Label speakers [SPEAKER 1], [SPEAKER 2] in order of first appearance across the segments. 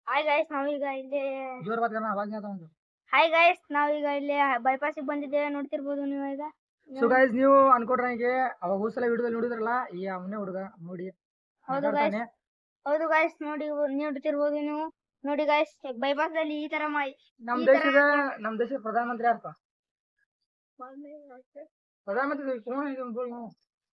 [SPEAKER 1] Hi guys ನಾವೀಗ ಇಲ್ಲಿ
[SPEAKER 2] ಜೋರ್ ಬಾತ್ ಕರ್ನ ಆವಾಜ್ आता ಒಂದು
[SPEAKER 1] ಹಾಯ್ ಗೈಸ್ ನಾವೀಗ ಇಲ್ಲಿ ಬೈಪಾಸಿಗೆ ಬಂದಿದ್ದೇವೆ ನೋಡ್ತಿರ್ಬೋದು ನೀವು ಈಗ
[SPEAKER 2] ಸೊ ಗೈಸ್ ನೀವು ಅನ್ಕೊಟ್ರೆ ನನಗೆ ಅವಾಗ ಹೋದ್ ಸಲ ವಿಡಿಯೋದಲ್ಲಿ ನೋಡಿದ್ರಲ್ಲ ಈ ಅವನೇ ಹುಡುಗ ನೋಡಿ
[SPEAKER 1] ಹೌದು
[SPEAKER 2] ಮಾತಾಡ್ತಾನೆ.
[SPEAKER 1] ಹೌದು ಗೈಸ್ ನೋಡಿ ನೋಡ್ತಿರ್ಬೋದು ನೀವು ನೋಡಿ ಗೈಸ್ ಬೈಪಾಸ್ ಅಲ್ಲಿ ಈ ತರ ಮಾಡಿ
[SPEAKER 2] ನಮ್
[SPEAKER 1] ಈ ತರ-
[SPEAKER 2] ದೇಶದ ನಮ್ ದೇಶದ ಪ್ರಧಾನಮಂತ್ರಿ ಯಾರಪ್ಪ ಪ್ರಧಾನಮಂತ್ರಿ ಕೋಣ ಇದು ಬೋಲ್ ನೀವು.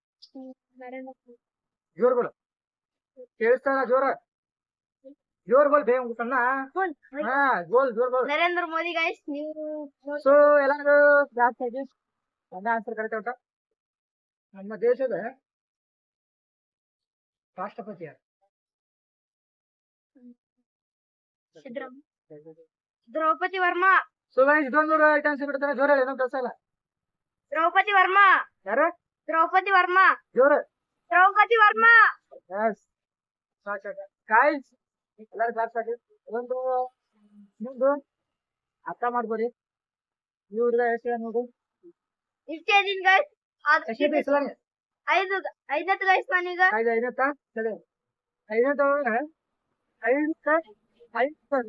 [SPEAKER 2] ಜೋರ್ ಬೋಲ್ ಕೇಳಿಸ್ತಾ ಇಲ್ಲ ಜೋರ ಜೋರ್ ಬೋಲ್ ಬೇ ಸಣ್ಣ ಹಾ ಬೋಲ್ ಜೋರ್ ಬೋಲ್
[SPEAKER 1] ನರೇಂದ್ರ ಮೋದಿ ಗೈಸ್ ನೀವು
[SPEAKER 2] ಸೊ ಎಲ್ಲಾರು ಜಾಸ್ತಿ ಆಗಿ ಒಂದೇ ಆನ್ಸರ್ ಕರೆಕ್ಟ್ ಉಂಟ ನಮ್ಮ ದೇಶದ ರಾಷ್ಟ್ರಪತಿ ಯಾರು
[SPEAKER 1] ಸಿದ್ದರಾಮಯ್ಯ ದ್ರೌಪದಿ ವರ್ಮಾ
[SPEAKER 2] ಸೊ ಗೈಸ್ ಇದೊಂದು ರೈಟ್ ಆನ್ಸರ್ ಬಿಡ್ತಾರೆ ಜೋರ ಏನೋ ಕೆಲಸ ಇಲ್ಲ
[SPEAKER 1] ದ್ರೌಪದಿ ವರ್ಮಾ
[SPEAKER 2] ಯಾರು
[SPEAKER 1] ದ್ರೌಪದಿ ವರ್ಮಾ
[SPEAKER 2] ಜೋರ
[SPEAKER 1] ದ್ರೌಪದಿ ವರ್ಮಾ
[SPEAKER 2] ಎಸ್ ಗಾಯ್ಸ್ ಎಲ್ಲರೂ ಕ್ಲಾಸ್ ಆಗಿ ಒಂದು ನಿಮ್ದು ಅರ್ಥ ಮಾಡ್ಕೊಡಿ ನೀವು ಹುಡುಗ ಎಷ್ಟು ನೋಡು
[SPEAKER 1] ಇಷ್ಟೇ ದಿನ ಗೈಸ್
[SPEAKER 2] ಎಷ್ಟು ಇಸ್ಲಾಂ
[SPEAKER 1] ಐದು ಐದತ್ತು ಗೈಸ್ ನಾನೀಗ
[SPEAKER 2] ಐದು ಐದತ್ತ ಸರಿ ಐದತ್ತ ಐದತ್ತ ಐದು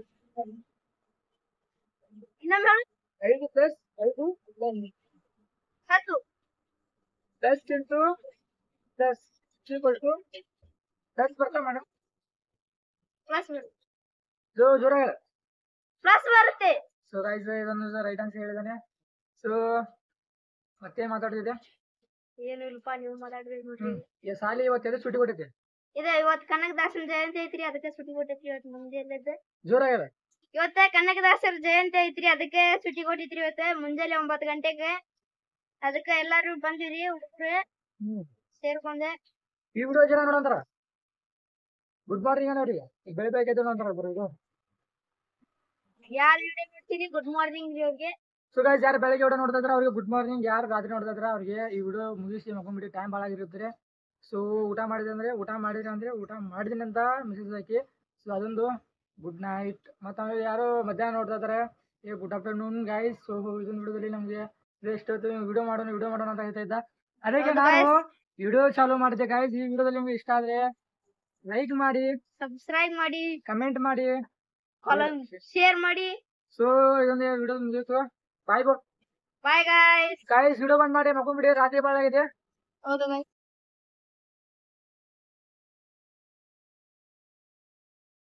[SPEAKER 1] ಇನ್ನೊಮ್ಮೆ ಹೇಳು.
[SPEAKER 2] ಐದು ಪ್ಲಸ್ ಐದು
[SPEAKER 1] ಹತ್ತು
[SPEAKER 2] plus into plus equal to plus ಬರ್ತಾ ಮೇಡಮ್
[SPEAKER 1] ಪ್ಲಸ್
[SPEAKER 2] ಜೋ ಜೋರ ಹೇಳ
[SPEAKER 1] ಪ್ಲಸ್ ಬರುತ್ತೆ
[SPEAKER 2] ಸೊ ಗೈಸ್ ಇದೊಂದು ರೈಟ್ ಆನ್ಸರ್ ಹೇಳಿದಾನೆ ಸೊ ಮತ್ತೆ ಮಾತಾಡ್ತಿದ್ದೆ
[SPEAKER 1] ಏನು ಇಲ್ಲಪ್ಪ ನೀವು ಮಾತಾಡ್ಬೇಕು ನೋಡ್ರಿ
[SPEAKER 2] ಹ್ಮ್ ಈ ಸಾಲಿ ಇವತ್ತು ಎದು ಸುಟ್ಟಿ ಕೊಟ್ಟಿದ್ದೆ
[SPEAKER 1] ಇದು ಇವತ್ತು ಕನಕದಾಸನ ಜಯಂತಿ ಐತ್ರಿ ಅದಕ್ಕೆ ಸುಟಿ ಕೊಟ್ಟೈತ್ರಿ ಇವತ್ತು ಮುಂಜಾನೆ
[SPEAKER 2] ಜೋರ ಹೇಳ
[SPEAKER 1] ಇವತ್ತ ಕನಕದಾಸರ ಜಯಂತಿ ಐತ್ರಿ ಅದಕ್ಕೆ ಸುಟಿ ಕೊಟ್ಟಿತ್ರಿ ಇವತ್ತ ಮುಂಜಾನೆ ಒಂಬತ್ತು ಗಂಟೆಗೆ ಅದಕ್ಕೆ ಎಲ್ಲಾರು ಬಂದಿರಿ ಹುಡುಗ್ರು
[SPEAKER 2] ಹ್ಮ್
[SPEAKER 1] ಸೇರ್ಕೊಂಡೆ
[SPEAKER 2] ಈ ವಿಡಿಯೋ ಜನ ನೋಡಂತಾರ ಗುಡ್ ಮಾರ್ನಿಂಗ್ ಅವ್ರಿಗೆ ಈಗ ಬೆಳಿ ಬೆಳಗ್ಗೆ ಎದ್ದು ಅಂತಾರ ಬರೋ ಇದು
[SPEAKER 1] ಯಾರು ವಿಡಿಯೋ ನೋಡ್ತೀರಿ ಗುಡ್ ಮಾರ್ನಿಂಗ್ ರೀ ಅವ್ರಿಗೆ
[SPEAKER 2] ಸೊ ಗೈಸ್ ಯಾರು ಬೆಳಗ್ಗೆ ವಿಡಿಯೋ ನೋಡ್ತಾ ಇದ್ರ ಅವ್ರಿಗೆ ಗುಡ್ ಮಾರ್ನಿಂಗ್ ಯಾರು ರಾತ್ರಿ ನೋಡ್ತಾ ಇದ್ರ ಅವ್ರಿಗೆ ಈ ವಿಡಿಯೋ ಮುಗಿಸಿ ಮಕ್ಕೊಂಡ್ಬಿಟ್ಟು ಟೈಮ್ ಭಾಳ ಆಗಿರುತ್ತೆ ಸೊ ಊಟ ಮಾಡಿದೆ ಅಂದ್ರೆ ಊಟ ಮಾಡಿದ್ರೆ ಅಂದ್ರೆ ಊಟ ಮಾಡಿದೀನಿ ಅಂತ ಮೆಸೇಜ್ ಹಾಕಿ ಸೊ ಅದೊಂದು ಗುಡ್ ನೈಟ್ ಮತ್ತು ಆಮೇಲೆ ಯಾರೋ ಮಧ್ಯಾಹ್ನ ನೋಡ್ತಾ ಇದಾರೆ ಏ ಗುಡ್ ಆಫ್ಟರ್ನೂನ್ ಗೈಸ್ ಸೊ ಇದೊಂದು ವಿಡಿಯೋದಲ್ಲಿ ನಮಗೆ ಎಷ್ಟೊತ್ತು ವಿಡಿಯೋ ಮಾಡೋಣ ವಿಡಿಯೋ ಮಾಡೋಣ ಅಂತ ಹೇಳ್ತಾ ಇದ್ದ ಅದಕ್ಕೆ
[SPEAKER 1] ಹೌದು
[SPEAKER 2] ನಾನು
[SPEAKER 1] guys.
[SPEAKER 2] ವಿಡಿಯೋ ಚಾಲೂ ಮಾಡಿದ್ದೆ ಗೈಸ್ ಈ ವಿಡಿಯೋದಲ್ಲಿ ನಿಮ್ಗೆ ಇಷ್ಟ ಆದ್ರೆ ಲೈಕ್ ಮಾಡಿ
[SPEAKER 1] ಸಬ್ಸ್ಕ್ರೈಬ್ ಮಾಡಿ
[SPEAKER 2] ಕಮೆಂಟ್ ಮಾಡಿ
[SPEAKER 1] ಕಾಲಮ್ ಶೇರ್ ಮಾಡಿ
[SPEAKER 2] ಸೊ ಇದೊಂದು ವಿಡಿಯೋ ಮುಗಿತು ಬಾಯ್ ಬೋ
[SPEAKER 1] ಬಾಯ್ ಗಾಯ್ಸ್
[SPEAKER 2] ಗಾಯ್ಸ್ ವಿಡಿಯೋ ಬಂದ್ ಮಾಡಿ ಮಕ್ಕೊಂಡ್ಬಿಡಿ ರಾತ್ರಿ ಭಾಳ ಆಗಿದೆ
[SPEAKER 1] ಹೌದು guys.